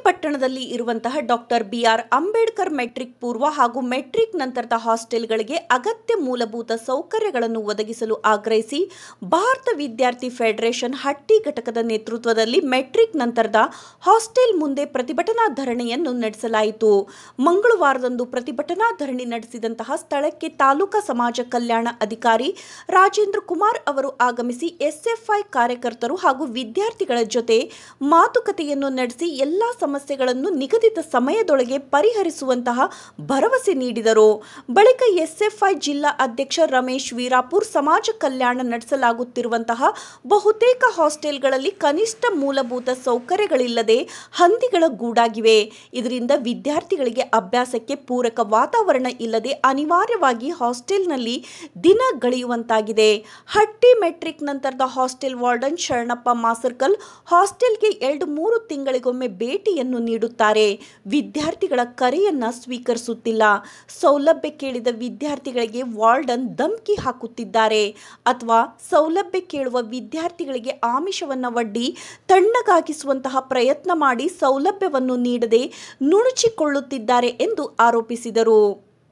ಪಟ್ಟಣದಲ್ಲಿ ಇರುವಂತಹ doctor B R Ambedkar metric ಪೂರ್ವ ಹಾಗೂ ಮೆಟ್ರಿಕ್ ನಂತರದ ಹಾಸ್ಟೆಲ್ಗಳಿಗೆ ಅಗತ್ಯ ಮೂಲಭೂತ ಸೌಕರ್ಯಗಳನ್ನು ಒದಗಿಸಲು ಆಗ್ರಹಿಸಿ ಭಾರತ ವಿದ್ಯಾರ್ಥಿ ಫೆಡರೇಷನ್ ಹಟ್ಟಿ ಘಟಕದ ನೇತೃತ್ವದಲ್ಲಿ ಮೆಟ್ರಿಕ್ ನಂತರದ ಹಾಸ್ಟೆಲ್ ಮುಂದೆ ಪ್ರತಿಭಟನಾ ಧರಣಿಯನ್ನು ನಡೆಸಲಾಯಿತು ಮಂಗಳವಾರದಂದು ಪ್ರತಿಭಟನಾ ಧರಣಿ ನಡೆಸಿದಂತಹ ಸ್ಥಳಕ್ಕೆ ತಾಲೂಕಾ ಸಮಾಜ ಕಲ್ಯಾಣ ಅಧಿಕಾರಿ ರಾಜೇಂದ್ರ ಕುಮಾರ್ ಅವರು ಆಗಮಿಸಿ ಎಸ್ಎಫ್ಐ ಕಾರ್ಯಕರ್ತರು ಹಾಗೂ ವಿದ್ಯಾರ್ಥಿಗಳ ಜೊತೆ ಮಾತುಕತೆಯನ್ನು ನಡೆಸಿ ಎಲ್ಲಾ ಸಮಸ್ಯೆಗಳನ್ನು ನಿಗದಿತ ಸಮಯದೊಳಗೆ ಪರಿಹರಿಸುವಂತಹ ಭರವಸೆ ನೀಡಿದರು ಬಳಿಕ ಎಸ್ಎಫ್ಐ ಜಿಲ್ಲಾ ಅಧ್ಯಕ್ಷ ರಮೇಶ್ ವೀರಾಪುರ್ ಸಮಾಜ ಕಲ್ಯಾಣ ನಡೆಸಲಾಗುತ್ತಿರುವಂತಹ ಬಹುತೇಕ ಹಾಸ್ಟೆಲ್ಗಳಲ್ಲಿ ಕನಿಷ್ಠ ಮೂಲಭೂತ ಸೌಕರ್ಯಗಳಿಲ್ಲದೆ ಹಂದಿಗಳ ಗೂಡಾಗಿವೆ ಇದರಿಂದ ವಿದ್ಯಾರ್ಥಿಗಳಿಗೆ ಅಭ್ಯಾಸಕ್ಕೆ ಪೂರಕ ವಾತಾವರಣ ಇಲ್ಲದೆ ಅನಿವಾರ್ಯವಾಗಿ ಹಾಸ್ಟೆಲ್ನಲ್ಲಿ ದಿನ ಗಳೆಯುವಂತಾಗಿದೆ ಹಟ್ಟಿ ಮೆಟ್ರಿಕ್ ನಂತರದ ಹಾಸ್ಟೆಲ್ ವಾರ್ಡನ್ ಶರಣಪ್ಪ ಮಾಸರ್ಕಲ್ ಹಾಸ್ಟೆಲ್ಗೆ ಎರಡು ಮೂರು ತಿಂಗಳಿಗೊಮ್ಮೆ ಭೇಟಿಯನ್ನು ನೀಡುತ್ತಾರೆ ವಿದ್ಯಾರ್ಥಿಗಳ ಕರೆಯನ್ನ ಸ್ವೀಕರಿಸುತ್ತಿಲ್ಲ ಸೌಲಭ್ಯ ಕೇಳಿದ ವಿದ್ಯಾರ್ಥಿಗಳಿಗೆ ವಾರ್ಡನ್ ಧಮ್ಕಿ ಹಾಕುತ್ತಿದ್ದಾರೆ ಅಥವಾ ಸೌಲಭ್ಯ ಕೇಳುವ ವಿದ್ಯಾರ್ಥಿಗಳಿಗೆ ಆಮಿಷವನ್ನ ಒಡ್ಡಿ ತಣ್ಣಗಾಗಿಸುವಂತಹ ಪ್ರಯತ್ನ ಮಾಡಿ ಸೌಲಭ್ಯವನ್ನು ನೀಡದೆ ನುಣುಚಿಕೊಳ್ಳುತ್ತಿದ್ದಾರೆ ಎಂದು ಆರೋಪಿಸಿದರು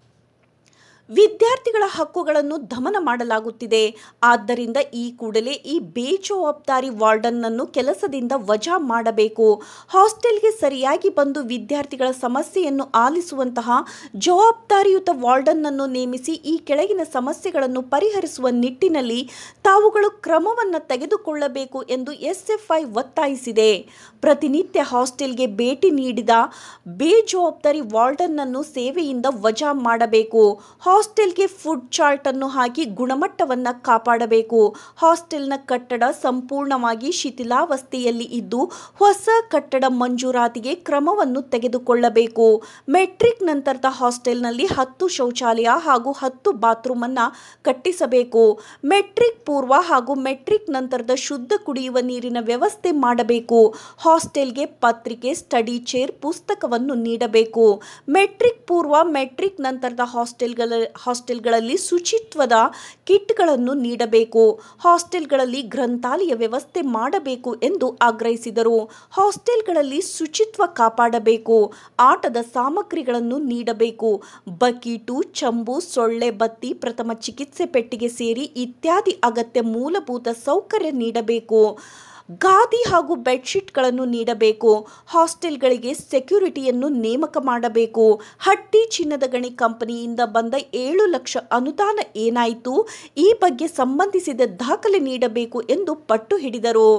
ವಿದ್ಯಾರ್ಥಿಗಳ ಹಕ್ಕುಗಳನ್ನು ದಮನ ಮಾಡಲಾಗುತ್ತಿದೆ ಆದ್ದರಿಂದ ಈ ಕೂಡಲೇ ಈ ಬೇಜವಾಬ್ದಾರಿ ವಾರ್ಡನ್ನನ್ನು ಕೆಲಸದಿಂದ ವಜಾ ಮಾಡಬೇಕು ಹಾಸ್ಟೆಲ್ಗೆ ಸರಿಯಾಗಿ ಬಂದು ವಿದ್ಯಾರ್ಥಿಗಳ ಸಮಸ್ಯೆಯನ್ನು ಆಲಿಸುವಂತಹ ಜವಾಬ್ದಾರಿಯುತ ವಾರ್ಡನ್ನನ್ನು ನೇಮಿಸಿ ಈ ಕೆಳಗಿನ ಸಮಸ್ಯೆಗಳನ್ನು ಪರಿಹರಿಸುವ ನಿಟ್ಟಿನಲ್ಲಿ ತಾವುಗಳು ಕ್ರಮವನ್ನು ತೆಗೆದುಕೊಳ್ಳಬೇಕು ಎಂದು ಎಸ್ಎಫ್ಐ ಒತ್ತಾಯಿಸಿದೆ ಪ್ರತಿನಿತ್ಯ ಹಾಸ್ಟೆಲ್ಗೆ ಭೇಟಿ ನೀಡಿದ ಬೇಜವಾಬ್ದಾರಿ ವಾರ್ಡನ್ನನ್ನು ಸೇವೆಯಿಂದ ವಜಾ ಮಾಡಬೇಕು ಹಾಸ್ಟೆಲ್ಗೆ ಫುಡ್ ಚಾರ್ಟ್ ಅನ್ನು ಹಾಕಿ ಗುಣಮಟ್ಟವನ್ನ ಕಾಪಾಡಬೇಕು ಹಾಸ್ಟೆಲ್ನ ಕಟ್ಟಡ ಸಂಪೂರ್ಣವಾಗಿ ಶಿಥಿಲಾವಸ್ಥೆಯಲ್ಲಿ ಇದ್ದು ಹೊಸ ಕಟ್ಟಡ ಮಂಜೂರಾತಿಗೆ ಕ್ರಮವನ್ನು ತೆಗೆದುಕೊಳ್ಳಬೇಕು ಮೆಟ್ರಿಕ್ ನಂತರದ ಹಾಸ್ಟೆಲ್ನಲ್ಲಿ ಹತ್ತು ಶೌಚಾಲಯ ಹಾಗೂ ಹತ್ತು ಬಾತ್ರೂಮ್ ಅನ್ನ ಕಟ್ಟಿಸಬೇಕು ಮೆಟ್ರಿಕ್ ಪೂರ್ವ ಹಾಗೂ ಮೆಟ್ರಿಕ್ ನಂತರದ ಶುದ್ಧ ಕುಡಿಯುವ ನೀರಿನ ವ್ಯವಸ್ಥೆ ಮಾಡಬೇಕು ಹಾಸ್ಟೆಲ್ಗೆ ಪತ್ರಿಕೆ ಸ್ಟಡಿ ಚೇರ್ ಪುಸ್ತಕವನ್ನು ನೀಡಬೇಕು ಮೆಟ್ರಿಕ್ ಪೂರ್ವ ಮೆಟ್ರಿಕ್ ನಂತರದ ಹಾಸ್ಟೆಲ್ಗಳ ಹಾಸ್ಟೆಲ್ಗಳಲ್ಲಿ ಶುಚಿತ್ವದ ಕಿಟ್ಗಳನ್ನು ನೀಡಬೇಕು ಹಾಸ್ಟೆಲ್ಗಳಲ್ಲಿ ಗ್ರಂಥಾಲಯ ವ್ಯವಸ್ಥೆ ಮಾಡಬೇಕು ಎಂದು ಆಗ್ರಹಿಸಿದರು ಹಾಸ್ಟೆಲ್ಗಳಲ್ಲಿ ಶುಚಿತ್ವ ಕಾಪಾಡಬೇಕು ಆಟದ ಸಾಮಗ್ರಿಗಳನ್ನು ನೀಡಬೇಕು ಬಕೀಟು ಚಂಬು ಸೊಳ್ಳೆ ಬತ್ತಿ ಪ್ರಥಮ ಚಿಕಿತ್ಸೆ ಪೆಟ್ಟಿಗೆ ಸೇರಿ ಇತ್ಯಾದಿ ಅಗತ್ಯ ಮೂಲಭೂತ ಸೌಕರ್ಯ ನೀಡಬೇಕು ಗಾದಿ ಹಾಗೂ ಬೆಡ್ಶೀಟ್ಗಳನ್ನು ನೀಡಬೇಕು ಹಾಸ್ಟೆಲ್ಗಳಿಗೆ ಸೆಕ್ಯೂರಿಟಿಯನ್ನು ನೇಮಕ ಮಾಡಬೇಕು ಹಟ್ಟಿ ಚಿನ್ನದ ಗಣಿ ಕಂಪನಿಯಿಂದ ಬಂದ ಏಳು ಲಕ್ಷ ಅನುದಾನ ಏನಾಯಿತು ಈ ಬಗ್ಗೆ ಸಂಬಂಧಿಸಿದ ದಾಖಲೆ ನೀಡಬೇಕು ಎಂದು ಪಟ್ಟು ಹಿಡಿದರು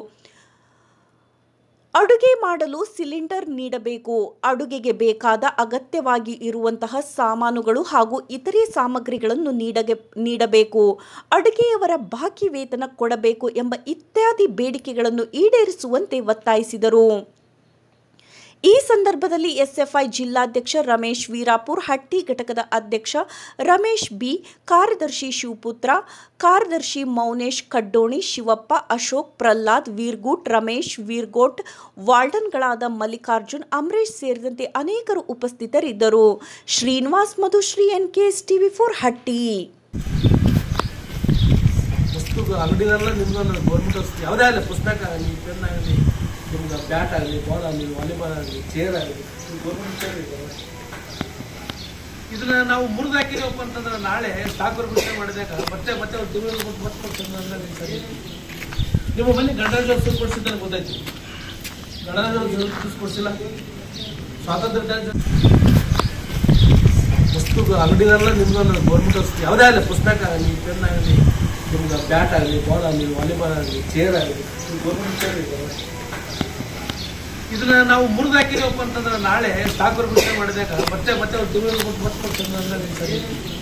ಅಡುಗೆ ಮಾಡಲು ಸಿಲಿಂಡರ್ ನೀಡಬೇಕು ಅಡುಗೆಗೆ ಬೇಕಾದ ಅಗತ್ಯವಾಗಿ ಇರುವಂತಹ ಸಾಮಾನುಗಳು ಹಾಗೂ ಇತರೆ ಸಾಮಗ್ರಿಗಳನ್ನು ನೀಡಗೆ ನೀಡಬೇಕು ಅಡುಗೆಯವರ ಬಾಕಿ ವೇತನ ಕೊಡಬೇಕು ಎಂಬ ಇತ್ಯಾದಿ ಬೇಡಿಕೆಗಳನ್ನು ಈಡೇರಿಸುವಂತೆ ಒತ್ತಾಯಿಸಿದರು ಈ ಸಂದರ್ಭದಲ್ಲಿ ಎಸ್ಎಫ್ಐ ಜಿಲ್ಲಾಧ್ಯಕ್ಷ ರಮೇಶ್ ವೀರಾಪುರ್ ಹಟ್ಟಿ ಘಟಕದ ಅಧ್ಯಕ್ಷ ರಮೇಶ್ ಬಿ ಕಾರ್ಯದರ್ಶಿ ಶಿವಪುತ್ರ ಕಾರ್ಯದರ್ಶಿ ಮೌನೇಶ್ ಕಡ್ಡೋಣಿ ಶಿವಪ್ಪ ಅಶೋಕ್ ಪ್ರಹ್ಲಾದ್ ವೀರ್ಗೂಟ್ ರಮೇಶ್ ವೀರ್ಗೋಟ್ ವಾರ್ಡನ್ಗಳಾದ ಮಲ್ಲಿಕಾರ್ಜುನ್ ಅಮರೇಶ್ ಸೇರಿದಂತೆ ಅನೇಕರು ಉಪಸ್ಥಿತರಿದ್ದರು Srinivas Madhushree N K S TV four Hatti ವಸ್ತು ಅಂಗಡಿಗಳೆಲ್ಲ ನಿಮ್ಗೊಂದು ಗೌರ್ಮೆಂಟ್ ವಸ್ತು ಯಾವುದೇ ಆಗಲಿ ಪುಸ್ತಕ ಆಗಲಿ ಪೆನ್ ಆಗಲಿ ನಿಮ್ಗೆ ಬ್ಯಾಟ್ ಆಗಲಿ ಬಾಲ್ ಆಗಲಿ ವಾಲಿಬಾಲ್ ಆಗಲಿ ಚೇರ್ ಆಗಲಿ ಗೌರ್ಮೆಂಟ್ ಚೇರ್ ಇದೆ ಇದನ್ನ ನಾವು ಮುರಿದು ಹಾಕಿದೀವಪ್ಪ ಅಂತಂದ್ರೆ ನಾಳೆ ಸ್ಟಾಕ್ ಬಿಡುಗಡೆ ಮಾಡಿದಾಗ ಮತ್ತೆ ಮತ್ತೆ ಒಂದು ತಿಂಗಳು ಬಿಟ್ಟು ಮತ್ತೆ ಕೊಡ್ತೀನಿ ಅಂದ್ರೆ ನೀವು ಸರಿ ನಿಮ್ಮ ಮನೆ ಗಣರಾಜ್ಯೋತ್ಸವ ಕೊಡಿಸಿದ್ರೆ ಗೊತ್ತಾಯ್ತು ಗಣರಾಜ್ಯೋತ್ಸವ ಕೊಡಿಸಿಲ್ಲ ಸ್ವಾತಂತ್ರ್ಯ ದಿನಾಚರಣೆ ವಸ್ತು ಅಂಗಡಿಗಳೆಲ್ಲ ನಿಮ್ಗೊಂದು ಗೌರ್ಮೆಂಟ್ ವಸ್ತು ಯಾವುದೇ ಆಗಲಿ ಪುಸ್ತಕ ಆಗಲಿ ಪೆನ್ ಆಗಲಿ ನಿಮ್ಗೆ ಬ್ಯಾಟ್ ಆಗಲಿ ಬಾಲ್ ಆಗಲಿ ವಾಲಿಬಾಲ್ ಆಗಲಿ ಚೇರ್ ಆಗಲಿ ಗೌರ್ಮೆಂಟ್ ಚೇರ್ ಇದೆ ಇದನ್ನ ನಾವು ಮುರಿದು ಹಾಕಿದೀವಪ್ಪ ಅಂತಂದ್ರೆ ನಾಳೆ ಸ್ಟಾಕ್ ಬಿಡುಗಡೆ ಮಾಡಿದಾಗ ಮತ್ತೆ ಮತ್ತೆ ಒಂದು ತಿಂಗಳು ಬಿಟ್ಟು ಮತ್ತೆ ಕೊಡ್ತೀನಿ ಅಂದ್ರೆ ನೀವು ಸರಿ